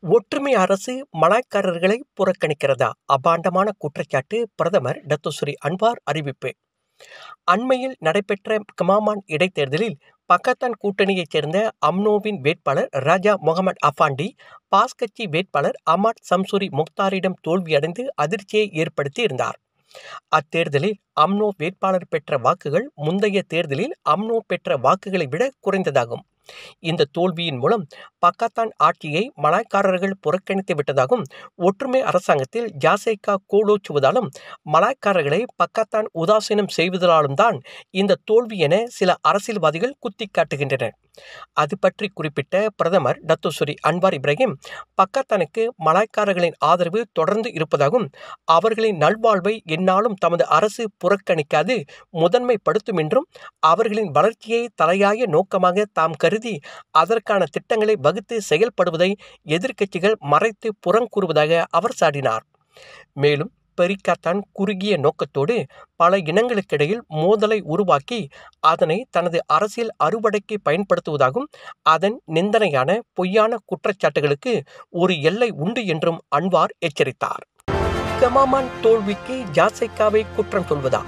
ஒற்றுமை அரசு மலாய்க்காரர்களை புறக்கணிக்கிறதா அபாண்டமான குற்றச்சாட்டு பிரதமர் டத்தோஸ்ரீ அன்வார் அறிவிப்பு அண்மையில் நடைபெற்ற கமாமான் இடைத்தேர்தலில் பக்கத்தான் கூட்டணியைச் சேர்ந்த அம்னோவின் வேட்பாளர் ராஜா முகமது அஃபாண்டி பாஸ் கட்சி வேட்பாளர் அமாட் சம்சூரி முக்தாரிடம் தோல்வியடைந்து அதிர்ச்சியை ஏற்படுத்தி இருந்தார் அத்தேர்தலில் அம்னோ வேட்பாளர் பெற்ற வாக்குகள் முந்தைய தேர்தலில் அம்னோ பெற்ற வாக்குகளை விட குறைந்ததாகும் இந்த தோல்வியின் மூலம் பக்காத்தான் ஆட்சியை மலாய்க்காரர்கள் புறக்கணித்து விட்டதாகவும் ஒற்றுமை அரசாங்கத்தில் ஜாசைக்கா கோலோச்சுவதாலும் மலாய்க்காரர்களை பக்காத்தான் உதாசீனம் செய்வதாலும் தான் இந்த தோல்வி என சில அரசியல்வாதிகள் குத்தி காட்டுகின்றனர் அது பற்றி குறிப்பிட்ட பிரதமர் டத்தோஸ்வரி அன்வார் இப்ராஹிம் பக்காத்தானுக்கு மலாய்க்காரர்களின் ஆதரவு தொடர்ந்து இருப்பதாகவும் அவர்களின் நல்வாழ்வை எந்நாளும் தமது அரசு புறக்கணிக்காது முதன்மைப்படுத்தும் என்றும் அவர்களின் வளர்ச்சியை தலையாய நோக்கமாக தாம் கருதி அதற்கான திட்டங்களை வகுத்து செயல்படுவதை எதிர்க்கட்சிகள் மறைத்து புறங்கூறுவதாக அவர் சாடினார் மேலும் பெரிக்காத்தான் குறுகிய நோக்கத்தோடு பல இனங்களுக்கிடையில் மோதலை உருவாக்கி அதனை தனது அரசியல் அறுவடைக்கு பயன்படுத்துவதாகவும் அதன் நிந்தனையான பொய்யான குற்றச்சாட்டுகளுக்கு ஒரு எல்லை உண்டு என்றும் அன்வார் எச்சரித்தார் கமாமான் தோல்விக்கு ஜாசைக்காவை குற்றம் சொல்வதா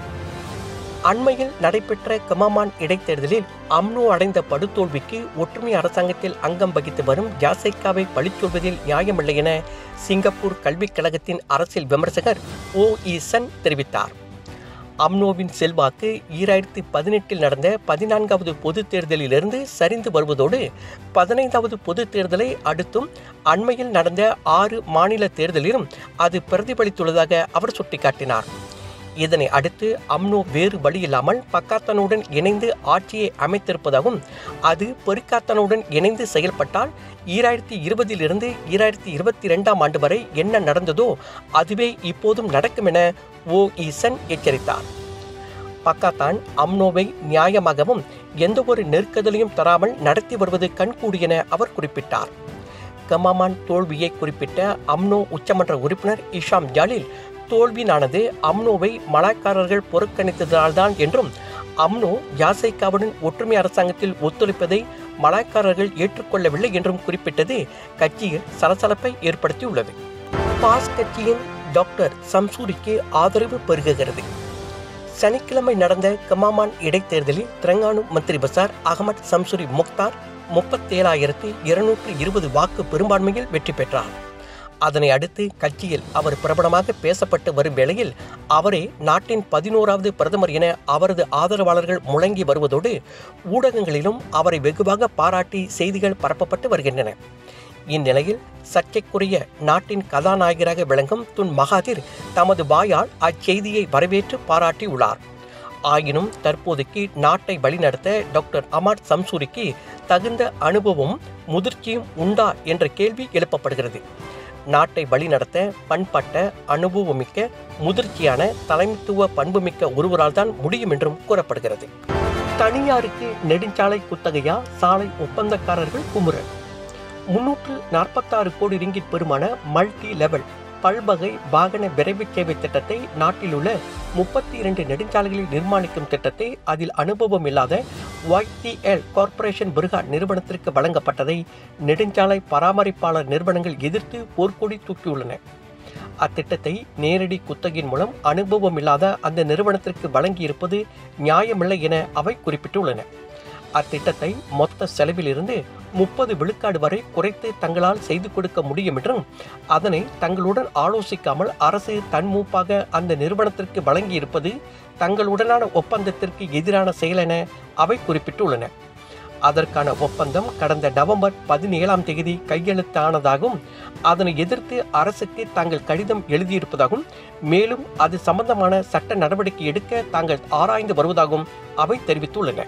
அண்மையில் நடைபெற்ற கமாமான் இடைத்தேர்தலில் அம்னோ அடைந்த படுதோல்விக்கு ஒற்றுமை அரசாங்கத்தில் அங்கம் வகித்து வரும் ஜாசைக்காவை பழிச்சொல்வதில் நியாயமில்லை என சிங்கப்பூர் கல்விக் கழகத்தின் அரசியல் விமர்சகர் ஓ ஈசன் தெரிவித்தார் அம்னோவின் செல்வாக்கு ஈராயிரத்தி பதினெட்டில் நடந்த பதினான்காவது பொது தேர்தலிலிருந்து சரிந்து வருவதோடு பதினைந்தாவது பொது தேர்தலை அடுத்தும் அண்மையில் நடந்த ஆறு மாநில தேர்தலிலும் அது பிரதிபலித்துள்ளதாக அவர் சுட்டிக்காட்டினார் இதனை அடுத்து அம்னோ வேறு வழியில்லாமல் பக்காத்தனுடன் இணைந்து ஆட்சியை அமைத்திருப்பதாகவும் அது பெருக்காத்தனுடன் இணைந்து செயல்பட்டால் ஈராயிரத்தி இருபதிலிருந்து ஈராயிரத்தி இருபத்தி இரண்டாம் ஆண்டு வரை என்ன நடந்ததோ அதுவே இப்போதும் நடக்கும் என ஓ ஈசன் எச்சரித்தார் பக்காத்தான் அம்னோவை நியாயமாகவும் எந்த ஒரு நெருக்கதலையும் தராமல் நடத்தி வருவது கண்கூடி என அவர் குறிப்பிட்டார் கமாமான் தோல்வியை குறிப்பிட்ட அம்னோ உச்சமன்ற உறுப்பினர் இஷாம் ஜாலில் தோல்வினானது அம்னோவை மலாய்க்காரர்கள் புறக்கணித்ததால்தான் என்றும் அம்னோ ஜாசைக்காவுடன் ஒற்றுமை அரசாங்கத்தில் ஒத்துழைப்பதை மலாய்க்காரர்கள் ஏற்றுக்கொள்ளவில்லை என்றும் குறிப்பிட்டது கட்சியில் சலசலப்பை ஏற்படுத்தியுள்ளது பாஸ் கட்சியின் டாக்டர் சம்சூரிக்கு ஆதரவு பெருகுகிறது சனிக்கிழமை நடந்த கமாமான் இடைத்தேர்தலில் திரங்கானு மந்திரி பசார் அகமது சம்சூரி முக்தார் முப்பத்தேழாயிரத்து இருநூற்று இருபது வாக்கு பெரும்பான்மையில் வெற்றி பெற்றார் அதனை அடுத்து கட்சியில் அவர் பிரபலமாக பேசப்பட்டு வரும் வேளையில் அவரே நாட்டின் பதினோராவது பிரதமர் என அவரது ஆதரவாளர்கள் முழங்கி வருவதோடு ஊடகங்களிலும் அவரை வெகுவாக பாராட்டி செய்திகள் பரப்பப்பட்டு வருகின்றன இந்நிலையில் சர்ச்சைக்குரிய நாட்டின் கதாநாயகராக விளங்கும் துன் மகாதிர் தமது வாயால் அச்செய்தியை வரவேற்று பாராட்டியுள்ளார் ஆயினும் தற்போதைக்கு நாட்டை வழிநடத்த டாக்டர் அமாட் சம்சூரிக்கு தகுந்த அனுபவமும் முதிர்ச்சியும் உண்டா என்ற கேள்வி எழுப்பப்படுகிறது நாட்டை வழிநடத்த பண்பட்ட அனுபவமிக்க முதிர்ச்சியான தலைமைத்துவ பண்புமிக்க ஒருவரால் தான் முடியும் என்றும் கூறப்படுகிறது தனியாருக்கு நெடுஞ்சாலை குத்தகையா சாலை ஒப்பந்தக்காரர்கள் குமுறல் முன்னூற்று நாற்பத்தாறு கோடி ரிங்கிட் பெருமான மல்டி லெவல் பல்வகை வாகன விரைவு சேவை திட்டத்தை நாட்டில் உள்ள முப்பத்தி இரண்டு நெடுஞ்சாலைகளில் நிர்மாணிக்கும் திட்டத்தை அதில் அனுபவம் இல்லாத ஒய்டிஎல் கார்ப்பரேஷன் பிருகா நிறுவனத்திற்கு வழங்கப்பட்டதை நெடுஞ்சாலை பராமரிப்பாளர் நிறுவனங்கள் எதிர்த்து போர்க்கொடி தூக்கியுள்ளன அத்திட்டத்தை நேரடி குத்தகையின் மூலம் அனுபவம் இல்லாத அந்த நிறுவனத்திற்கு வழங்கியிருப்பது நியாயமில்லை என அவை குறிப்பிட்டுள்ளன அத்திட்டத்தை மொத்த செலவிலிருந்து முப்பது விழுக்காடு வரை குறைத்து தங்களால் செய்து கொடுக்க முடியும் என்றும் அதனை தங்களுடன் ஆலோசிக்காமல் அரசு தன்மூப்பாக அந்த நிறுவனத்திற்கு வழங்கியிருப்பது தங்களுடனான ஒப்பந்தத்திற்கு எதிரான செயல் என அவை குறிப்பிட்டுள்ளன அதற்கான ஒப்பந்தம் கடந்த நவம்பர் பதினேழாம் தேதி கையெழுத்தானதாகவும் அதனை எதிர்த்து அரசுக்கு தாங்கள் கடிதம் எழுதியிருப்பதாகவும் மேலும் அது சம்பந்தமான சட்ட நடவடிக்கை எடுக்க தாங்கள் ஆராய்ந்து வருவதாகவும் அவை தெரிவித்துள்ளன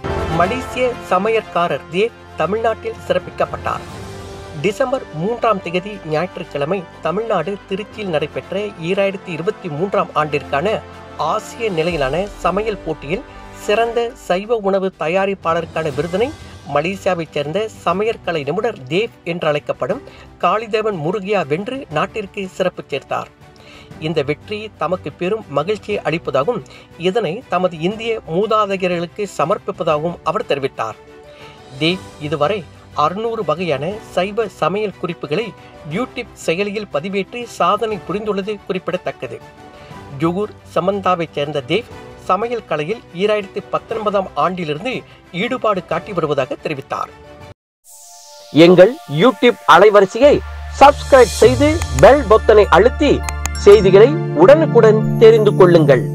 மலேசிய சமையற்காரர் தேவ் தமிழ்நாட்டில் சிறப்பிக்கப்பட்டார் டிசம்பர் மூன்றாம் தேதி ஞாயிற்றுக்கிழமை தமிழ்நாடு திருச்சியில் நடைபெற்ற ஈராயிரத்தி இருபத்தி மூன்றாம் ஆண்டிற்கான ஆசிய நிலையிலான சமையல் போட்டியில் சிறந்த சைவ உணவு தயாரிப்பாளருக்கான விருதினை மலேசியாவைச் சேர்ந்த சமையற்கலை நிபுணர் தேவ் என்று அழைக்கப்படும் காளிதேவன் முருகியா வென்று நாட்டிற்கு சிறப்பு சேர்த்தார் இந்த வெற்றி தமக்கு பெரும் மகிழ்ச்சியை அளிப்பதாகவும் இதனை தமது இந்திய மூதாதையர்களுக்கு சமர்ப்பிப்பதாகவும் அவர் தெரிவித்தார் தேவ் இதுவரை அறுநூறு வகையான சைவ சமையல் குறிப்புகளை யூடியூப் செயலியில் பதிவேற்றி சாதனை புரிந்துள்ளது குறிப்பிடத்தக்கது ஜுகூர் சமந்தாவைச் சேர்ந்த தேவ் சமையல் கலையில் ஈராயிரத்தி பத்தொன்பதாம் ஆண்டிலிருந்து ஈடுபாடு காட்டி வருவதாக தெரிவித்தார் எங்கள் யூடியூப் அலைவரிசையை சப்ஸ்கிரைப் செய்து பெல் பொத்தனை அழுத்தி செய்திகளை உடனுக்குடன் தெரிந்து கொள்ளுங்கள்